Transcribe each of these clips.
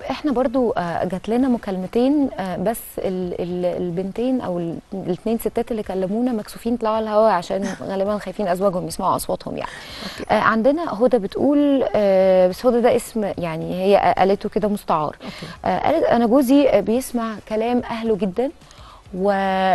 احنا برضو آه، جات لنا مكالمتين آه، بس ال ال البنتين او الاثنين ستات اللي كلمونا مكسوفين يطلعوا على الهواء عشان غالبا خايفين ازواجهم يسمعوا اصواتهم يعني أوكي. آه، عندنا هدى بتقول آه، بس هدى ده اسم يعني هي قالته كده مستعار أوكي. آه، قالت انا جوزي آه، بيسمع كلام اهله جدا و...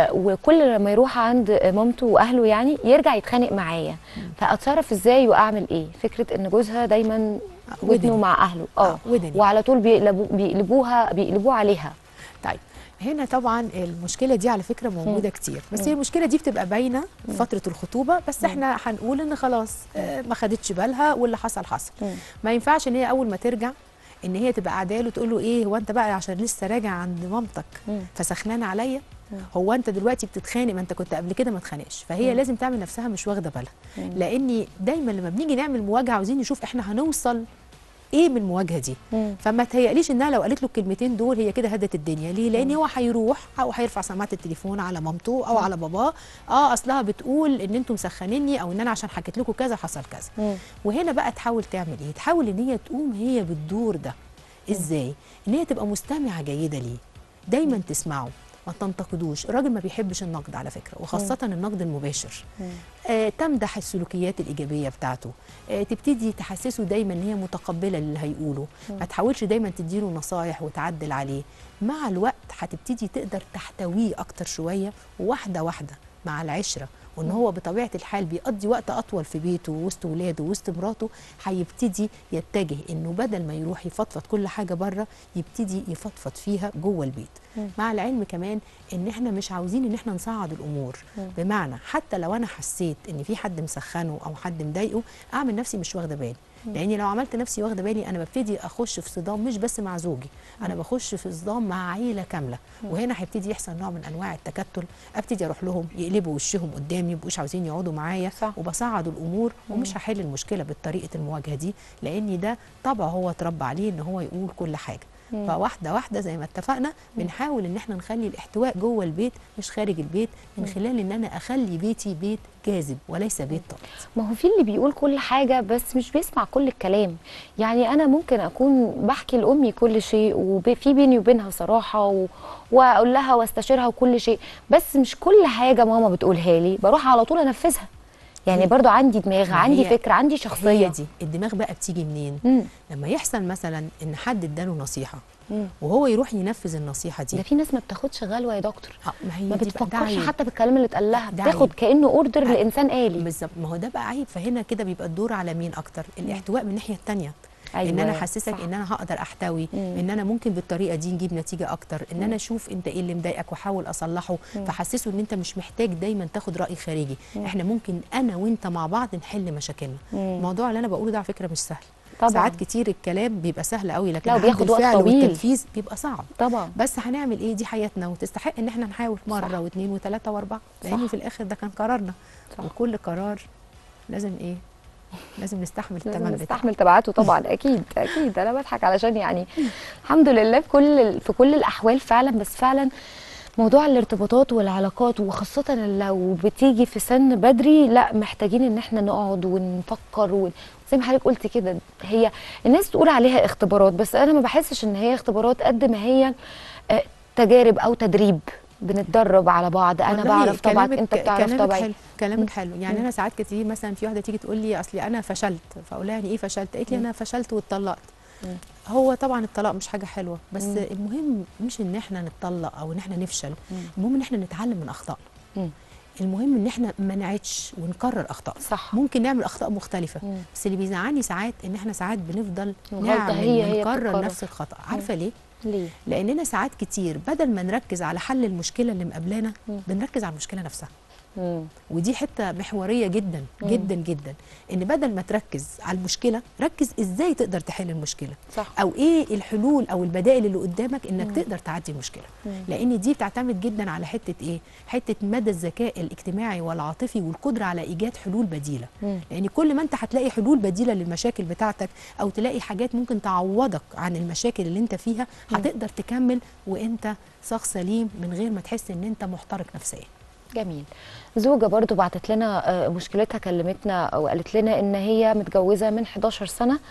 وكل لما يروح عند مامته واهله يعني يرجع يتخانق معايا فاتصرف ازاي واعمل ايه فكره ان جوزها دايما ودنه ودن. مع اهله اه آه، ودن. وعلى طول بيقلبوا بيقلبوها بيقلبوه عليها طيب هنا طبعا المشكله دي على فكره موجوده كتير بس هي المشكله دي بتبقى باينه في فتره الخطوبه بس احنا هنقول ان خلاص آه، ما خدتش بالها واللي حصل حصل مم. ما ينفعش ان هي اول ما ترجع ان هي تبقى قاعده له تقول له ايه هو انت بقى عشان لسه راجع عند مامتك مم. فسخنان عليا هو انت دلوقتي بتتخانق ما انت كنت قبل كده ما اتخانقش فهي لازم تعمل نفسها مش واخده بالها لاني دايما لما بنيجي نعمل مواجهه عاوزين نشوف احنا هنوصل ايه من المواجهه دي مم. فما تهيأليش انها لو قالت له الكلمتين دول هي كده هدت الدنيا ليه لان هو هيروح او هيرفع سماعه التليفون على مامته او على باباه اه اصلها بتقول ان انتم مسخنيني او ان انا عشان حكيت لكم كذا حصل كذا مم. وهنا بقى تحاول تعمل ايه تحاول ان هي تقوم هي بالدور ده ازاي ان هي تبقى مستمعه جيده ليه دايما تسمعه ما تنتقدوش الراجل ما بيحبش النقد على فكره وخاصه النقد المباشر آه تمدح السلوكيات الايجابيه بتاعته آه تبتدي تحسسه دايما ان هي متقبله للي هيقوله ما تحاولش دايما تديله نصايح وتعدل عليه مع الوقت هتبتدي تقدر تحتويه اكتر شويه واحده واحده مع العشره وان هو بطبيعه الحال بيقضي وقت اطول في بيته وسط ولاده وسط مراته هيبتدي يتجه انه بدل ما يروح يفضفض كل حاجه بره يبتدي يفضفض فيها جوه البيت مع العلم كمان ان احنا مش عاوزين ان احنا نصعد الامور بمعنى حتى لو انا حسيت ان في حد مسخنه او حد مضايقه اعمل نفسي مش واخده بالي لاني لو عملت نفسي واخده بالي انا ببتدي اخش في صدام مش بس مع زوجي انا بخش في صدام مع عيله كامله وهنا هيبتدي يحصل نوع من انواع التكتل ابتدي اروح لهم يقلبوا وشهم قدامي مبقوش عاوزين يقعدوا معايا صح. وبصعد الامور ومش هحل المشكله بطريقه المواجهه دي لان ده طبعه هو اتربى عليه ان هو يقول كل حاجه فواحده واحده زي ما اتفقنا بنحاول ان احنا نخلي الاحتواء جوه البيت مش خارج البيت من خلال ان انا اخلي بيتي بيت جاذب وليس بيت طارد ما هو في اللي بيقول كل حاجة بس مش بيسمع كل الكلام يعني أنا ممكن أكون بحكي لأمي كل شيء وفي بيني وبينها صراحة و... وأقول لها واستشيرها وكل شيء بس مش كل حاجة ماما بتقولها لي بروح على طول أنفذها يعني هي- برضو عندي دماغ ما عندي هي- فكرة عندي هي شخصية دي الدماغ بقى بتيجي منين مم. لما يحصل مثلا ان حد اداله نصيحه مم. وهو يروح ينفذ النصيحه دي ده في ناس ما بتاخدش غلوة يا دكتور آه، ما هي ما دي بقى ده بتفكرش عيب. حتى بالكلام اللي اتقال لها ده بتاخد عيب. كأنه اوردر عيب. لإنسان آلي بالظبط ما هو ده بقى عيب فهنا كده بيبقى الدور على مين اكتر الاحتواء من الناحيه الثانيه أيوة، ان انا احسسك صح. ان انا هقدر احتوي مم. ان انا ممكن بالطريقه دي نجيب نتيجه اكتر ان انا اشوف انت ايه اللي مضايقك واحاول اصلحه فحسسه ان انت مش محتاج دايما تاخد راي خارجي احنا ممكن انا وانت مع بعض نحل مشاكلنا مم. الموضوع اللي انا بقوله ده على فكره مش سهل طبعا. ساعات كتير الكلام بيبقى سهل قوي لكن لا، عند وبياخد وقت الفعل طويل. والتنفيذ بيبقى صعب طبعا بس هنعمل ايه دي حياتنا وتستحق ان احنا نحاول مره صح. واثنين وثلاثه واربعه لان صح. في الاخر ده كان قرارنا صح. وكل قرار لازم ايه لازم نستحمل لازم الثمن بتاعه نستحمل تبعاته طبعا اكيد اكيد انا بضحك علشان يعني الحمد لله في كل في كل الاحوال فعلا بس فعلا موضوع الارتباطات والعلاقات وخاصة لو بتيجي في سن بدري لا محتاجين ان احنا نقعد ونفكر ون... زي ما حضرتك قلت كده هي الناس تقول عليها اختبارات بس انا ما بحسش ان هي اختبارات قد ما هي آه، تجارب او تدريب بنتدرب على بعض انا والله بعرف طبعك كلامك- انت بتعرف كلامك طبعي حلو كلامك حلو يعني مم. انا ساعات كتير مثلا في واحده تيجي تقول لي اصلي انا فشلت فاقول لها يعني ايه فشلت قالت لي انا فشلت واتطلقت مم. هو طبعا الطلاق مش حاجه حلوه بس مم. المهم مش ان احنا نتطلق او ان احنا نفشل مم. المهم ان احنا نتعلم من اخطائنا مم. المهم ان احنا ما نعيدش ونكرر اخطاء صح. ممكن نعمل اخطاء مختلفه مم. بس اللي بيزعلني ساعات ان احنا ساعات بنفضل الغلطة نعمل هي- هي ونكرر بتتكرر. نفس الخطا عارفه ليه ليه لاننا ساعات كتير بدل ما نركز على حل المشكله اللي مقابلانا مم. بنركز على المشكله نفسها مم. ودي حته محوريه جدا مم. جدا جدا ان بدل ما تركز على المشكله ركز ازاي تقدر تحل المشكله صح او ايه الحلول او البدائل اللي قدامك انك تقدر تعدي المشكله مم. لان دي بتعتمد جدا على حته ايه حته مدى الذكاء الاجتماعي والعاطفي والقدره على ايجاد حلول بديله مم. لان كل ما انت هتلاقي حلول بديله للمشاكل بتاعتك او تلاقي حاجات ممكن تعوضك عن المشاكل اللي انت فيها هتقدر تكمل وانت شخص سليم من غير ما تحس ان انت محترق نفسيا جميل زوجة برضو بعتت لنا آه، مشكلتها كلمتنا وقالت لنا ان هي متجوزة من 11 سنة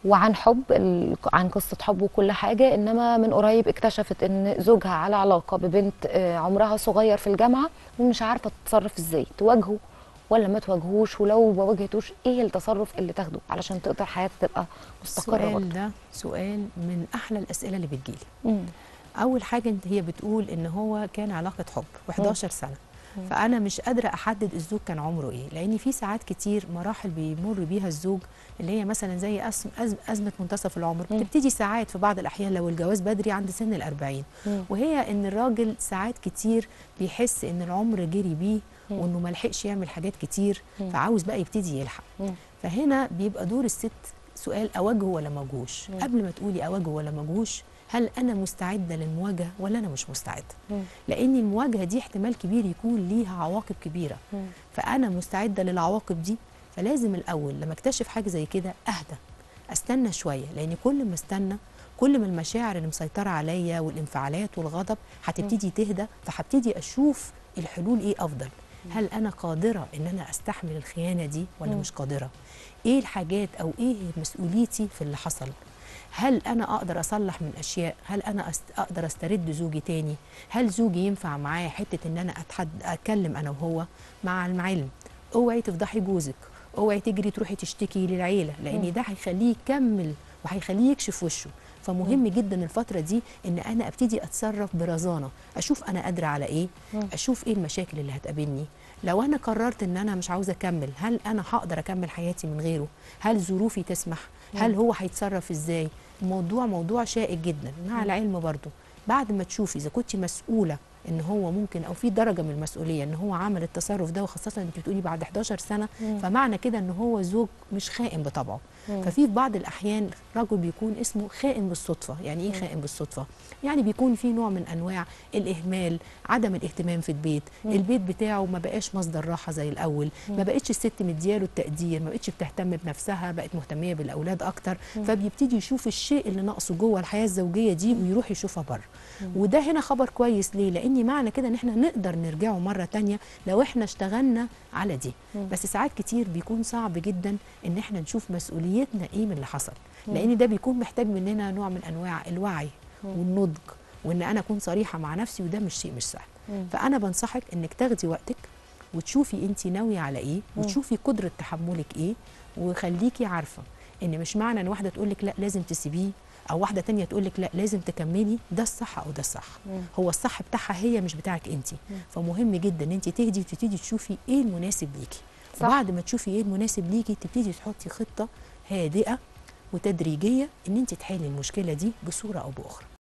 وعن حب ال- عن قصه حب وكل حاجه انما من قريب اكتشفت ان زوجها على علاقه ببنت آه، عمرها صغير في الجامعه ومش عارفه تتصرف ازاي تواجهه ولا ما تواجهوش ولو ما واجهتوش ايه التصرف اللي تاخده علشان تقدر حياتها تبقى مستقره السؤال برضه ده سؤال من احلى الاسئله اللي بتجيلي مم. اول حاجه انت هي بتقول ان هو كان علاقه حب و11 سنه مم. فانا مش قادره احدد الزوج كان عمره ايه لان في ساعات كتير مراحل بيمر بيها الزوج اللي هي مثلا زي أزم أزم ازمه منتصف العمر مم. بتبتدي ساعات في بعض الاحيان لو الجواز بدري عند سن الأربعين مم. وهي ان الراجل ساعات كتير بيحس ان العمر جري بيه مم. وانه ما لحقش يعمل حاجات كتير مم. فعاوز بقى يبتدي يلحق مم. فهنا بيبقى دور الست سؤال اواجهه ولا ما اواجهوش مم. قبل ما تقولي اواجهه ولا ما اواجهوش هل انا مستعده للمواجهه ولا انا مش مستعده مم. لان المواجهه دي احتمال كبير يكون ليها عواقب كبيره مم. فانا مستعده للعواقب دي فلازم الاول لما اكتشف حاجه زي كده اهدى استنى شويه لان كل ما استنى كل ما المشاعر اللي مسيطره عليا والانفعالات والغضب هتبتدي تهدى فهبتدي اشوف الحلول ايه افضل هل انا قادره ان انا استحمل الخيانه دي ولا مم. مش قادره ايه الحاجات او ايه مسؤوليتي في اللي حصل هل انا اقدر اصلح من اشياء هل انا أست... اقدر استرد زوجي تاني هل زوجي ينفع معايا حته ان انا أتحد... اتكلم انا وهو مع العلم اوعي تفضحي جوزك اوعي تجري تروحي تشتكي للعيله مم. لان ده هيخليه يكمل وهيخليه يكشف وشه فمهم جدا الفتره دي ان انا ابتدي اتصرف برزانه اشوف انا قادره على ايه مم. اشوف ايه المشاكل اللي هتقابلني لو انا قررت ان انا مش عاوزه اكمل هل انا هقدر اكمل حياتي من غيره هل ظروفي تسمح هل مم. هو هيتصرف ازاي الموضوع موضوع شائك جدا مع العلم برضو بعد ما تشوفي اذا كنت مسؤوله ان هو ممكن او في درجه من المسؤوليه ان هو عمل التصرف ده وخاصه انت بتقولي بعد 11 سنه مم. فمعنى كده ان هو زوج مش خائن بطبعه مم. ففي في بعض الاحيان رجل بيكون اسمه خائن بالصدفه يعني ايه خائن بالصدفه يعني بيكون في نوع من انواع الاهمال عدم الاهتمام في البيت مم. البيت بتاعه ما بقاش مصدر راحه زي الاول ما بقتش الست مدياله التقدير ما بقتش بتهتم بنفسها بقت مهتميه بالاولاد اكتر فبيبتدي يشوف الشيء اللي ناقصه جوه الحياه الزوجيه دي ويروح يشوفها بره وده هنا خبر كويس ليه لان معنى كده ان احنا نقدر نرجعه مره تانية لو احنا اشتغلنا على دي مم. بس ساعات كتير بيكون صعب جدا ان احنا نشوف مسؤوليتنا ايه من اللي حصل لان ده بيكون محتاج مننا نوع من انواع الوعي والنضج وان انا اكون صريحه مع نفسي وده مش شيء مش سهل مم. فانا بنصحك انك تاخدي وقتك وتشوفي انت ناويه على ايه وتشوفي قدره تحملك ايه وخليكي عارفه ان مش معنى ان واحده تقول لك لا لازم تسيبيه او واحده تانية تقول لك لا لازم تكملي ده الصح او ده الصح مم. هو الصح بتاعها هي مش بتاعك انت فمهم جدا ان انت تهدي وتبتدي تشوفي ايه المناسب ليكي صح. وبعد ما تشوفي ايه المناسب ليكي تبتدي تحطي خطه هادئه وتدريجيه ان انت تحلي المشكله دي بصوره او باخرى